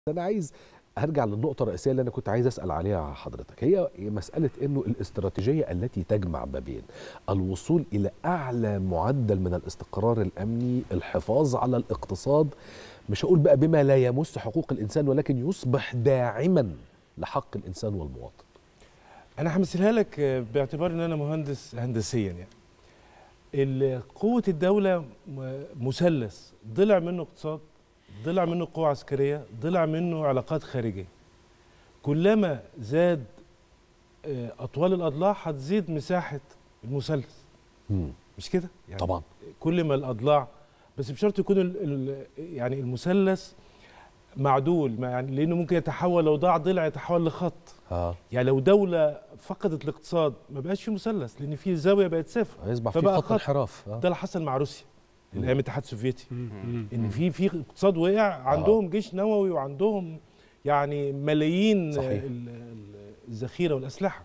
انا عايز هرجع للنقطة الرئيسية اللي أنا كنت عايز أسأل عليها حضرتك هي مسألة إنه الاستراتيجية التي تجمع ما بين الوصول إلى أعلى معدل من الاستقرار الأمني الحفاظ على الاقتصاد مش هقول بقى بما لا يمس حقوق الإنسان ولكن يصبح داعما لحق الإنسان والمواطن انا همثلها لك باعتبار ان انا مهندس هندسيا يعني ال- قوه الدوله م- مثلث ضلع منه اقتصاد ضلع منه قوه عسكريه ضلع منه علاقات خارجيه كلما زاد آه، اطوال الاضلاع هتزيد مساحه المثلث مم. مش كده يعني طبعا كل ما الاضلاع بس بشرط يكون ال ال يعني المثلث معدول ما يعني لانه ممكن يتحول لو ضاع ضلع يتحول لخط اه يعني لو دولة فقدت الاقتصاد ما بقاش في مثلث لأن في زاوية بقت صفر هيصبح في فبقى خط خط. انحراف آه. ده اللي حصل مع روسيا مم. الأيام الاتحاد السوفيتي مم. إن في في اقتصاد وقع عندهم جيش نووي وعندهم يعني ملايين صحيح. ال- ال- الذخيرة والأسلحة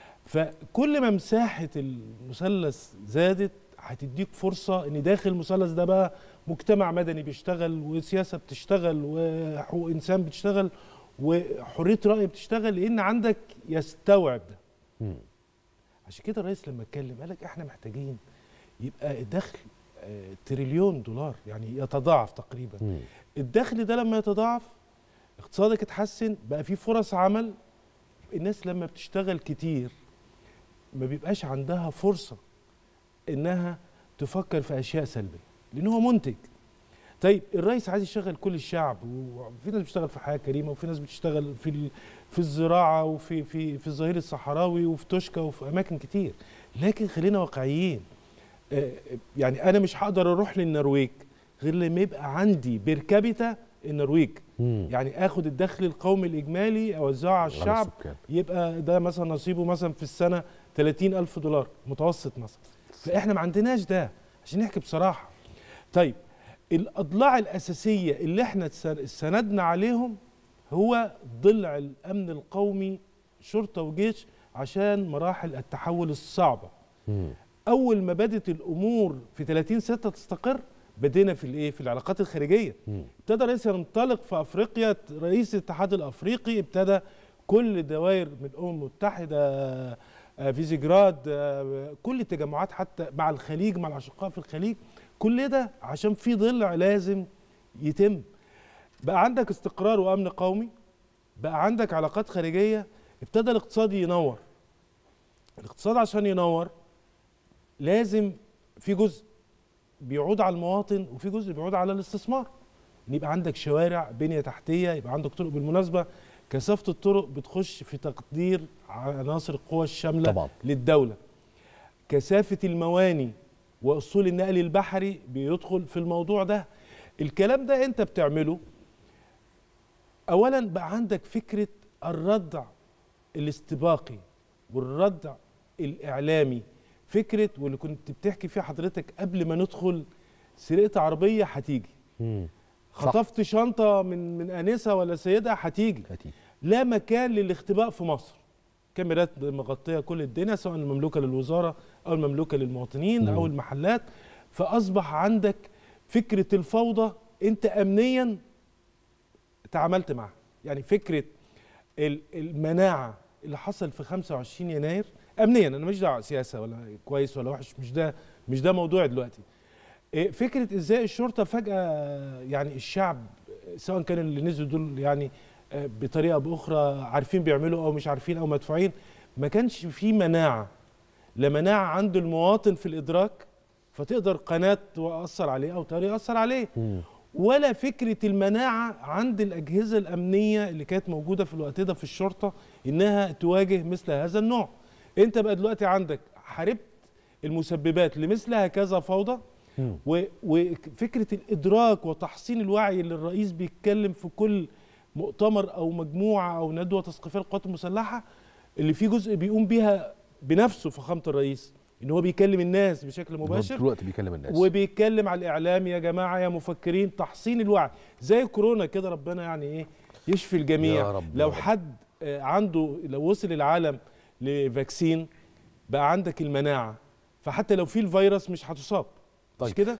فكل ما مساحة المثلث زادت هتديك فرصة إن داخل المثلث ده بقى مجتمع مدني بيشتغل وسياسة بتشتغل وحقوق إنسان بتشتغل وحرية رأي بتشتغل لأن عندك يستوعب ده مم. عشان كده الرئيس لما اتكلم قال لك احنا محتاجين يبقى الدخل آه، تريليون دولار يعني يتضاعف تقريبا مم. الدخل ده لما يتضاعف اقتصادك اتحسن بقى في فرص عمل الناس لما بتشتغل كتير ما بيبقاش عندها فرصة انها تفكر في اشياء سلبية لان هو منتج طيب الرئيس عايز يشغل كل الشعب وفي ناس بتشتغل في حياة كريمة وفي ناس بتشتغل في ال- في الزراعة وفي في في الظهير الصحراوي وفي توشكا وفي اماكن كتير لكن خلينا واقعيين آه، يعني انا مش هقدر اروح للنرويج غير لما يبقى عندي بيركابيتا النرويج مم. يعني اخد الدخل القومي الاجمالي اوزعه على على الشعب السكان. يبقى ده مثلا نصيبه مثلا في السنه 30 ألف دولار متوسط مثلا فاحنا ما عندناش ده عشان نحكي بصراحه طيب الاضلاع الاساسيه اللي احنا تس- سندنا عليهم هو ضلع الامن القومي شرطه وجيش عشان مراحل التحول الصعبه مم. اول ما بدت الامور في 30 6 تستقر بدينا في الايه في العلاقات الخارجيه مم. ابتدى رئيس ينطلق في افريقيا رئيس الاتحاد الافريقي ابتدى كل دوائر من الامم المتحده آه، فيزيجراد آه، كل التجمعات حتى مع الخليج مع الاشقاء في الخليج كل ده عشان في ضلع لازم يتم بقى عندك استقرار وامن قومي بقى عندك علاقات خارجيه ابتدى الاقتصاد ينور الاقتصاد عشان ينور لازم في جزء بيعود على المواطن وفي جزء بيعود على الاستثمار ان يبقى عندك شوارع بنيه تحتيه يبقى عندك طرق بالمناسبه كثافه الطرق بتخش في تقدير عناصر القوى الشامله طبعا للدوله كثافه المواني واصول النقل البحري بيدخل في الموضوع ده الكلام ده انت بتعمله اولا بقى عندك فكره الردع الاستباقي والردع الاعلامي فكره واللي كنت بتحكي فيها حضرتك قبل ما ندخل سرقه عربيه هتيجي مم. صح. خطفت شنطه من من انسه ولا سيده هتيجي هاتي. لا مكان للاختباء في مصر كاميرات مغطيه كل الدنيا سواء المملوكه للوزاره او المملوكه للمواطنين مم. او المحلات فاصبح عندك فكره الفوضى انت امنيا تعاملت معها يعني فكره ال- المناعه اللي حصل في 25 يناير امنيا انا مش دعوه سياسه ولا كويس ولا وحش مش ده مش ده موضوع دلوقتي إيه، فكره ازاي الشرطه فجاه يعني الشعب سواء كان اللي نزلوا دول يعني آه، بطريقه او باخرى عارفين بيعملوا او مش عارفين او مدفوعين ما كانش في مناعه لا مناعه عند المواطن في الادراك فتقدر قناه تاثر عليه او طريقه ياثر عليه مم. ولا فكره المناعه عند الاجهزه الامنيه اللي كانت موجوده في الوقت ده في الشرطه انها تواجه مثل هذا النوع انت بقى دلوقتي عندك حاربت المسببات لمثل هكذا فوضى مم. و- وفكره الادراك وتحصين الوعي اللي الرئيس بيتكلم في كل مؤتمر او مجموعه او ندوه تثقيفيه للقوات المسلحه اللي فيه جزء بيقوم بيها بنفسه فخامه الرئيس ان هو بيكلم الناس بشكل هو طول مباشر الوقت بيكلم الناس وبيتكلم على الاعلام يا جماعه يا مفكرين تحصين الوعي زي كورونا كده ربنا يعني ايه يشفي الجميع يا رب، لو يا رب. حد آه، عنده لو وصل العالم لفاكسين بقى عندك المناعه فحتى لو في الفيروس مش هتصاب طيب. مش كده